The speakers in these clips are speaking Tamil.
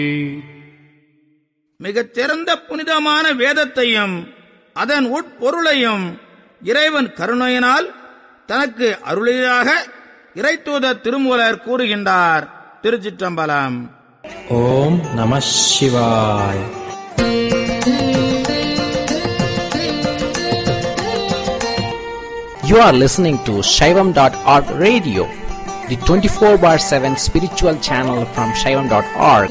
மிகச் சிறந்த புனிதமான வேதத்தையும் அதன் உட்பொருளையும் இறைவன் கருணையினால் தனக்கு அருளியாக இறைத்தூத திருமூலர் கூறுகின்றார் திருச்சிற்றம்பலம் ஓம் நம சிவாய் You are listening to Shaivam.org radio, the 24 bar 7 spiritual channel from Shaivam.org.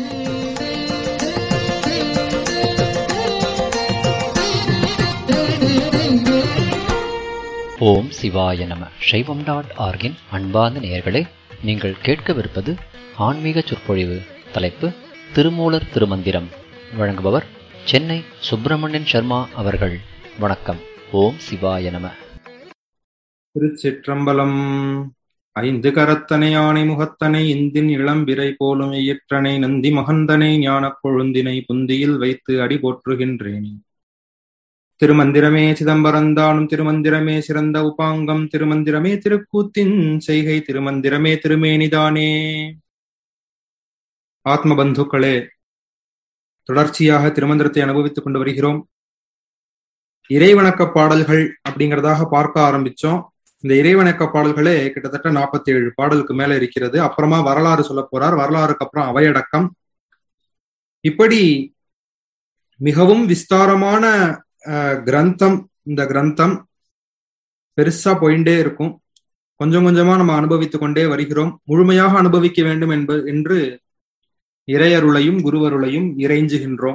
ஓம் சிவாய நம சைவம் டாட் ஆர்கின் அன்பார்ந்த நேயர்களே நீங்கள் கேட்கவிருப்பது ஆன்மீக சொற்பொழிவு தலைப்பு திருமூலர் திருமந்திரம் வழங்குபவர் சென்னை சுப்பிரமணியன் சர்மா அவர்கள் வணக்கம் ஓம் சிவாய நம திருச்சிற்றம்பலம் ஐந்து கரத்தனை ஆணை முகத்தனை இந்தின் இளம்பிறை போலும் எயிற்றனை நந்தி மகந்தனை ஞானக் கொழுந்தினை புந்தியில் வைத்து அடி போற்றுகின்றேன் திருமந்திரமே சிதம்பரந்தானும் திருமந்திரமே சிறந்த உபாங்கம் திருமந்திரமே திருக்கூத்தின் செய்கை திருமந்திரமே திருமேனிதானே ஆத்ம பந்துக்களே தொடர்ச்சியாக திருமந்திரத்தை அனுபவித்துக் கொண்டு வருகிறோம் இறைவணக்க பாடல்கள் அப்படிங்கறதாக பார்க்க ஆரம்பிச்சோம் இந்த இறைவணக்க பாடல்களே கிட்டத்தட்ட நாற்பத்தி ஏழு பாடலுக்கு மேல இருக்கிறது அப்புறமா வரலாறு சொல்ல போறார் வரலாறுக்கு அப்புறம் அவையடக்கம் இப்படி மிகவும் விஸ்தாரமான அஹ், கிரந்தம் இந்த கிரந்தம் பெருசா போயிண்டே இருக்கும் கொஞ்சம் கொஞ்சமா நம்ம அனுபவித்துக் கொண்டே வருகிறோம் முழுமையாக அனுபவிக்க வேண்டும் என்ப என்று இறையருளையும் குருவருளையும் இறைஞ்சுகின்றோம்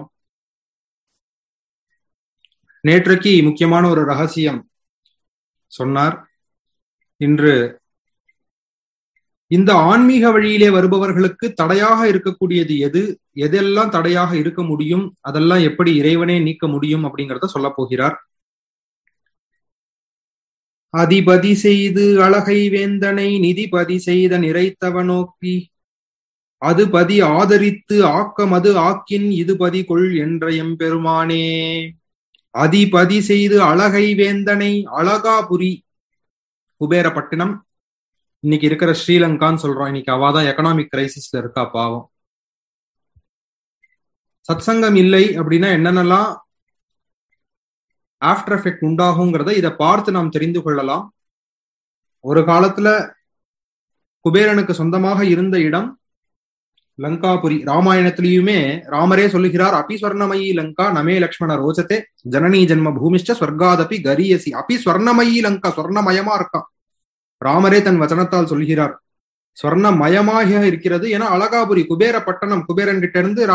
நேற்றைக்கு முக்கியமான ஒரு ரகசியம் சொன்னார் இன்று இந்த ஆன்மீக வழியிலே வருபவர்களுக்கு தடையாக இருக்கக்கூடியது எது எதெல்லாம் தடையாக இருக்க முடியும் அதெல்லாம் எப்படி இறைவனே நீக்க முடியும் அப்படிங்கறத சொல்ல போகிறார் அதிபதி செய்து அழகை வேந்தனை நிதிபதி செய்த நிறைத்தவ நோக்கி அது பதி ஆதரித்து ஆக்கமது ஆக்கின் இதுபதி கொள் என்ற எம்பெருமானே அதிபதி செய்து அழகை வேந்தனை அழகாபுரி குபேரப்பட்டினம் இன்னைக்கு இருக்கிற ஸ்ரீலங்கான்னு சொல்றோம் இன்னைக்கு அவாதான் எக்கனாமிக் கிரைசிஸ்ல இருக்கா பாவம் சத்சங்கம் இல்லை அப்படின்னா என்னென்னலாம் ஆஃப்டர் எஃபெக்ட் உண்டாகுங்கிறத இதை பார்த்து நாம் தெரிந்து கொள்ளலாம் ஒரு காலத்துல குபேரனுக்கு சொந்தமாக இருந்த இடம் லங்காபுரி ராமாயணத்திலயுமே ராமரே சொல்லுகிறார் அபி ஸ்வர்ணமயி லங்கா நமே லக்ஷ்மண ரோச்சத்தே ஜனனி ஜென்ம பூமிஷ்ட ஸ்வர்காதபி கரியசி அபி ஸ்வர்ணமயி லங்கா ஸ்வர்ணமயமா இருக்கான் ராமரே தன் வச்சனத்தால் சொல்கிறார் ஸ்வர்ணமயமாக இருக்கிறது என அழகாபுரி குபேர பட்டணம் குபேரன் கிட்ட இருந்து